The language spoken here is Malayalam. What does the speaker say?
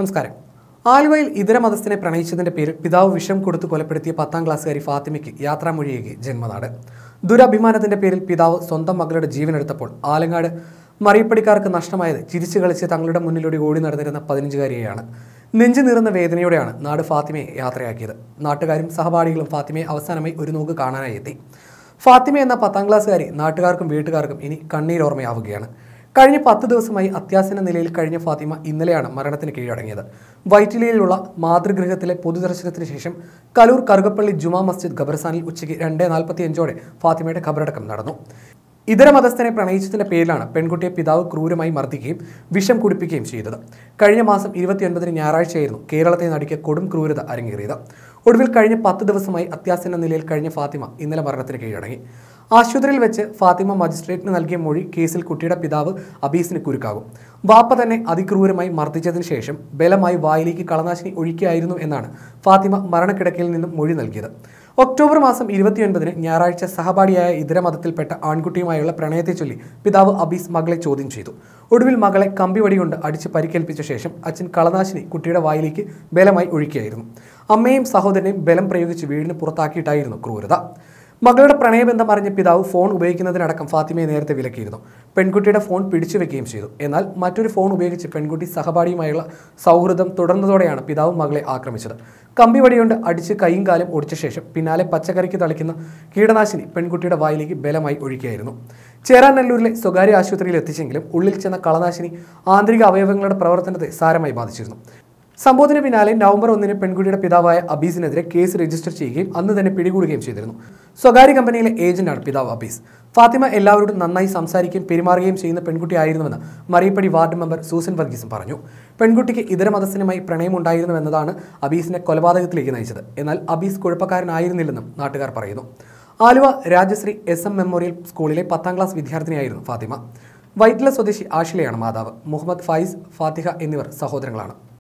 നമസ്കാരം ആലുവയിൽ ഇതര മതസ്ഥനെ പ്രണയിച്ചതിന്റെ പേരിൽ പിതാവ് വിഷം കൊടുത്ത് കൊലപ്പെടുത്തിയ പത്താം ക്ലാസ്സുകാരി ഫാത്തിമയ്ക്ക് യാത്രാമൊഴിയേകി ജന്മനാട് ദുരഭിമാനത്തിന്റെ പേരിൽ പിതാവ് സ്വന്തം മകളുടെ ജീവനെടുത്തപ്പോൾ ആലങ്ങാട് മറിയപ്പടിക്കാർക്ക് നഷ്ടമായത് ചിരിച്ചു കളിച്ച് തങ്ങളുടെ മുന്നിലൂടെ ഓടി നടന്നിരുന്ന പതിനഞ്ചുകാരിയെയാണ് നെഞ്ചു നീറുന്ന വേദനയോടെയാണ് നാട് ഫാത്തിമയെ യാത്രയാക്കിയത് നാട്ടുകാരും സഹപാഠികളും ഫാത്തിമയെ അവസാനമായി ഒരു നോക്ക് കാണാനായി എത്തി ഫാത്തിമ എന്ന പത്താം ക്ലാസ്സുകാരി നാട്ടുകാർക്കും വീട്ടുകാർക്കും ഇനി കണ്ണീരോർമ്മയാവുകയാണ് കഴിഞ്ഞ പത്ത് ദിവസമായി അത്യാസന്ന നിലയിൽ കഴിഞ്ഞ ഫാത്തിമ ഇന്നലെയാണ് മരണത്തിന് കീഴടങ്ങിയത് വൈറ്റിലയിലുള്ള മാതൃഗൃഹത്തിലെ പൊതുദർശനത്തിന് ശേഷം കലൂർ കറുകപ്പള്ളി ജുമാ മസ്ജിദ് ഖബർസ്ഥാനിൽ ഉച്ചയ്ക്ക് രണ്ട് നാൽപ്പത്തി അഞ്ചോടെ ഫാത്തിമയുടെ ഖബറടക്കം നടന്നു ഇതര മതസ്ഥനെ പ്രണയിച്ചതിന്റെ പേരിലാണ് പെൺകുട്ടിയെ പിതാവ് ക്രൂരമായി മർദ്ദിക്കുകയും വിഷം കുടിപ്പിക്കുകയും ചെയ്തത് കഴിഞ്ഞ മാസം ഇരുപത്തിയൊൻപതിന് ഞായറാഴ്ചയായിരുന്നു കേരളത്തെ നടുക്കിയ കൊടും ക്രൂരത അരങ്ങേറിയത് ഒടുവിൽ കഴിഞ്ഞ പത്ത് ദിവസമായി അത്യാസന്ന നിലയിൽ കഴിഞ്ഞ ഫാത്തിമ ഇന്നലെ മരണത്തിന് കീഴടങ്ങി ആശുപത്രിയിൽ വെച്ച് ഫാത്തിമ മജിസ്ട്രേറ്റിന് നൽകിയ മൊഴി കേസിൽ കുട്ടിയുടെ പിതാവ് അബീസിന് കുരുക്കാകും വാപ്പ തന്നെ അതിക്രൂരമായി മർദ്ദിച്ചതിന് ശേഷം ബലമായി വായിലേക്ക് കളനാശിനി ഒഴിക്കുകയായിരുന്നു എന്നാണ് ഫാത്തിമ മരണക്കിടക്കയിൽ നിന്നും മൊഴി നൽകിയത് ഒക്ടോബർ മാസം ഇരുപത്തിയൊൻപതിന് ഞായറാഴ്ച സഹപാഠിയായ ഇതര മതത്തിൽപ്പെട്ട ആൺകുട്ടിയുമായുള്ള പ്രണയത്തെ ചൊല്ലി പിതാവ് അബീസ് മകളെ ചോദ്യം ചെയ്തു ഒടുവിൽ മകളെ കമ്പിവടി കൊണ്ട് അടിച്ച് പരിക്കേൽപ്പിച്ച ശേഷം അച്ഛൻ കളനാശിനി കുട്ടിയുടെ വായിലേക്ക് ബലമായി ഒഴിക്കുകയായിരുന്നു അമ്മയും സഹോദരനെയും ബലം പ്രയോഗിച്ച് വീടിന് പുറത്താക്കിയിട്ടായിരുന്നു ക്രൂരത മകളുടെ പ്രണയബന്ധം അറിഞ്ഞ പിതാവ് ഫോൺ ഉപയോഗിക്കുന്നതിനടക്കം ഫാത്തിമയെ നേരത്തെ വിലക്കിയിരുന്നു പെൺകുട്ടിയുടെ ഫോൺ പിടിച്ചു വെക്കുകയും ചെയ്തു എന്നാൽ മറ്റൊരു ഫോൺ ഉപയോഗിച്ച് പെൺകുട്ടി സഹപാഠിയുമായുള്ള സൗഹൃദം തുടർന്നതോടെയാണ് പിതാവ് മകളെ ആക്രമിച്ചത് കമ്പിവടികൊണ്ട് അടിച്ച് കൈയും കാലും ഒടിച്ച ശേഷം പിന്നാലെ പച്ചക്കറിക്ക് തളിക്കുന്ന കീടനാശിനി പെൺകുട്ടിയുടെ വായിലേക്ക് ബലമായി ഒഴിക്കുകയായിരുന്നു ചേരാനല്ലൂരിലെ സ്വകാര്യ ആശുപത്രിയിൽ എത്തിച്ചെങ്കിലും ഉള്ളിൽ ചെന്ന കളനാശിനി ആന്തരിക അവയവങ്ങളുടെ പ്രവർത്തനത്തെ സാരമായി ബാധിച്ചിരുന്നു സംഭവത്തിന് പിന്നാലെ നവംബർ ഒന്നിന് പെൺകുട്ടിയുടെ പിതാവായ അബീസിനെതിരെ കേസ് രജിസ്റ്റർ ചെയ്യുകയും അന്ന് തന്നെ പിടികൂടുകയും ചെയ്തിരുന്നു സ്വകാര്യ കമ്പനിയിലെ ഏജന്റാണ് പിതാവ് അബീസ് ഫാത്തിമ എല്ലാവരോടും നന്നായി സംസാരിക്കുകയും പെരുമാറുകയും ചെയ്യുന്ന പെൺകുട്ടിയായിരുന്നുവെന്ന് മറിയപ്പടി വാർഡ് മെമ്പർ സൂസൻ വർഗീസും പറഞ്ഞു പെൺകുട്ടിക്ക് ഇതര മതസ്ഥനുമായി പ്രണയമുണ്ടായിരുന്നുവെന്നതാണ് അബീസിനെ കൊലപാതകത്തിലേക്ക് നയിച്ചത് എന്നാൽ അബീസ് കുഴപ്പക്കാരനായിരുന്നില്ലെന്നും നാട്ടുകാർ പറയുന്നു Aluva Rajashree S M memorial സ്കൂളിലെ പത്താം ക്ലാസ് വിദ്യാർത്ഥിനിയായിരുന്നു ഫാത്തിമ വൈറ്റില സ്വദേശി ആഷിലയാണ് മാതാവ് മുഹമ്മദ് ഫായിസ് ഫാത്തിഹ എന്നിവർ സഹോദരങ്ങളാണ്